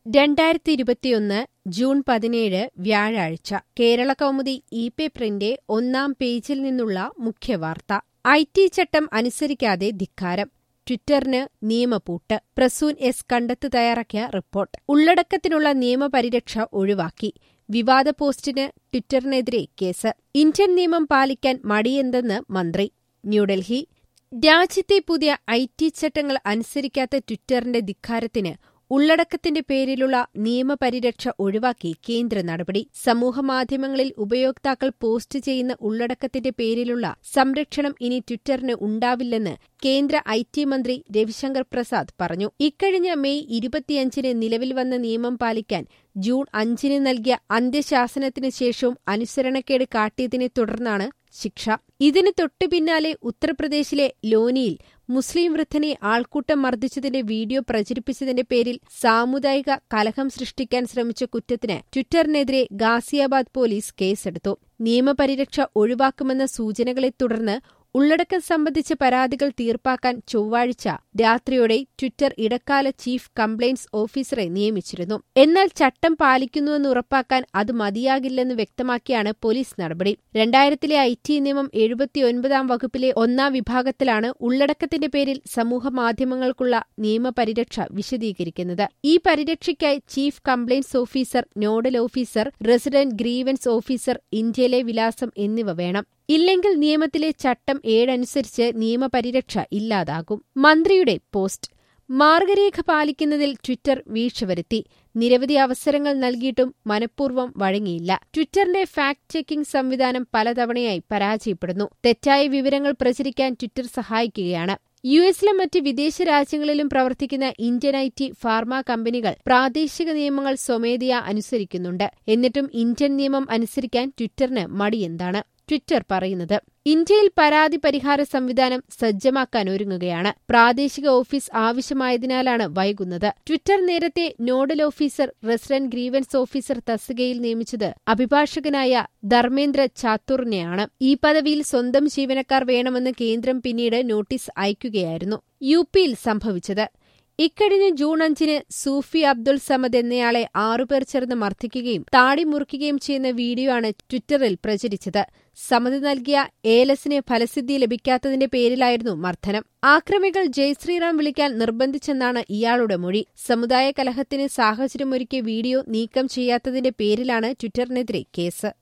രണ്ടായിരത്തി ഇരുപത്തിയൊന്ന് ജൂൺ പതിനേഴ് വ്യാഴാഴ്ച കേരള കൗമുദി ഇ പേപ്പറിന്റെ ഒന്നാം പേജിൽ നിന്നുള്ള മുഖ്യവാർത്ത ഐ ടി ചട്ടം അനുസരിക്കാതെ ധിക്കാരം ട്വിറ്ററിന് നിയമപൂട്ട് പ്രസൂൻ എസ് കണ്ടെത്ത് തയ്യാറാക്കിയ റിപ്പോർട്ട് ഉള്ളടക്കത്തിനുള്ള നിയമപരിരക്ഷ ഒഴിവാക്കി വിവാദ പോസ്റ്റിന് ട്വിറ്ററിനെതിരെ കേസ് ഇന്ത്യൻ നിയമം പാലിക്കാൻ മടിയെന്തെന്ന് മന്ത്രി ന്യൂഡൽഹി രാജ്യത്തെ പുതിയ ഐ ടി ചട്ടങ്ങൾ അനുസരിക്കാത്ത ട്വിറ്ററിന്റെ ധിക്കാരത്തിന് ഉള്ളടക്കത്തിന്റെ പേരിലുള്ള നിയമപരിരക്ഷ ഒഴിവാക്കി കേന്ദ്ര നടപടി സമൂഹമാധ്യമങ്ങളിൽ ഉപയോക്താക്കൾ പോസ്റ്റ് ചെയ്യുന്ന ഉള്ളടക്കത്തിന്റെ പേരിലുള്ള സംരക്ഷണം ഇനി ട്വിറ്ററിന് ഉണ്ടാവില്ലെന്ന് കേന്ദ്ര ഐ ടി മന്ത്രി രവിശങ്കർ പ്രസാദ് പറഞ്ഞു ഇക്കഴിഞ്ഞ മെയ് ഇരുപത്തിയഞ്ചിന് നിലവിൽ വന്ന നിയമം പാലിക്കാൻ ജൂൺ അഞ്ചിന് നൽകിയ അന്ത്യശാസനത്തിന് ശേഷവും അനുസരണക്കേട് കാട്ടിയതിനെ തുടർന്നാണ് ശിക്ഷ ഇതിന് തൊട്ടുപിന്നാലെ ഉത്തർപ്രദേശിലെ ലോനിയിൽ മുസ്ലിം വൃദ്ധനെ ആൾക്കൂട്ടം മർദ്ദിച്ചതിന്റെ വീഡിയോ പ്രചരിപ്പിച്ചതിന്റെ പേരിൽ സാമുദായിക കലഹം സൃഷ്ടിക്കാൻ ശ്രമിച്ച കുറ്റത്തിന് ട്വിറ്ററിനെതിരെ ഗാസിയാബാദ് പോലീസ് കേസെടുത്തു നിയമപരിരക്ഷ ഒഴിവാക്കുമെന്ന സൂചനകളെ തുടർന്ന് ഉള്ളടക്കം സംബന്ധിച്ച പരാതികൾ തീർപ്പാക്കാൻ ചൊവ്വാഴ്ച രാത്രിയോടെ ട്വിറ്റർ ഇടക്കാല ചീഫ് കംപ്ലയിന്റ്സ് ഓഫീസറെ നിയമിച്ചിരുന്നു എന്നാൽ ചട്ടം പാലിക്കുന്നുവെന്ന് ഉറപ്പാക്കാൻ അത് മതിയാകില്ലെന്ന് വ്യക്തമാക്കിയാണ് പോലീസ് നടപടി രണ്ടായിരത്തിലെ ഐ ടി നിയമം എഴുപത്തിയൊൻപതാം വകുപ്പിലെ ഒന്നാം വിഭാഗത്തിലാണ് ഉള്ളടക്കത്തിന്റെ പേരിൽ സമൂഹമാധ്യമങ്ങൾക്കുള്ള നിയമപരിരക്ഷ വിശദീകരിക്കുന്നത് ഈ പരിരക്ഷയ്ക്കായി chief complaints officer nodal officer resident grievance officer ഇന്ത്യയിലെ വിലാസം എന്നിവ വേണം ഇല്ലെങ്കിൽ നിയമത്തിലെ ചട്ടം ഏഴനുസരിച്ച് നിയമപരിരക്ഷ ഇല്ലാതാകും മന്ത്രിയുടെ പോസ്റ്റ് മാർഗരേഖ പാലിക്കുന്നതിൽ ട്വിറ്റർ വീഴ്ച വരുത്തി നിരവധി അവസരങ്ങൾ നൽകിയിട്ടും മനഃപൂർവ്വം വഴങ്ങിയില്ല ട്വിറ്ററിന്റെ ഫാക്ട് ചെക്കിംഗ് സംവിധാനം പലതവണയായി പരാജയപ്പെടുന്നു തെറ്റായ വിവരങ്ങൾ പ്രചരിക്കാൻ ട്വിറ്റർ സഹായിക്കുകയാണ് യു എസിലും മറ്റ് വിദേശ രാജ്യങ്ങളിലും പ്രവർത്തിക്കുന്ന ഇന്ത്യൻ ഐ ടി ഫാർമ കമ്പനികൾ പ്രാദേശിക നിയമങ്ങൾ സ്വമേധയാ അനുസരിക്കുന്നുണ്ട് എന്നിട്ടും ഇന്ത്യൻ നിയമം അനുസരിക്കാൻ ട്വിറ്ററിന് മടിയെന്താണ് ട്വിറ്റർ പറയുന്നത് ഇന്ത്യയിൽ പരാതി പരിഹാര സംവിധാനം സജ്ജമാക്കാൻ ഒരുങ്ങുകയാണ് പ്രാദേശിക ഓഫീസ് ആവശ്യമായതിനാലാണ് വൈകുന്നത് ട്വിറ്റർ നേരത്തെ nodal officer resident grievance officer തസ്തികയിൽ നിയമിച്ചത് അഭിഭാഷകനായ ധർമ്മേന്ദ്ര ചാത്തൂറിനെയാണ് ഈ പദവിയിൽ സ്വന്തം ജീവനക്കാർ വേണമെന്ന് കേന്ദ്രം പിന്നീട് നോട്ടീസ് അയക്കുകയായിരുന്നു യു പിയിൽ സംഭവിച്ചത് ഇക്കഴിഞ്ഞ ജൂൺ അഞ്ചിന് സൂഫി അബ്ദുൾ സമദ് എന്നയാളെ ആറുപേർ ചേർന്ന് മർദ്ദിക്കുകയും താടി മുറിക്കുകയും ചെയ്യുന്ന വീഡിയോ ആണ് ട്വിറ്ററിൽ പ്രചരിച്ചത് സമദ് നൽകിയ ഏലസിന് ഫലസിദ്ധി ലഭിക്കാത്തതിന്റെ പേരിലായിരുന്നു മർദ്ദനം ആക്രമികൾ ജയ് ശ്രീറാം വിളിക്കാൻ നിർബന്ധിച്ചെന്നാണ് ഇയാളുടെ മൊഴി സമുദായ കലഹത്തിന് സാഹചര്യമൊരുക്കിയ വീഡിയോ നീക്കം ചെയ്യാത്തതിന്റെ പേരിലാണ് ട്വിറ്ററിനെതിരെ കേസ്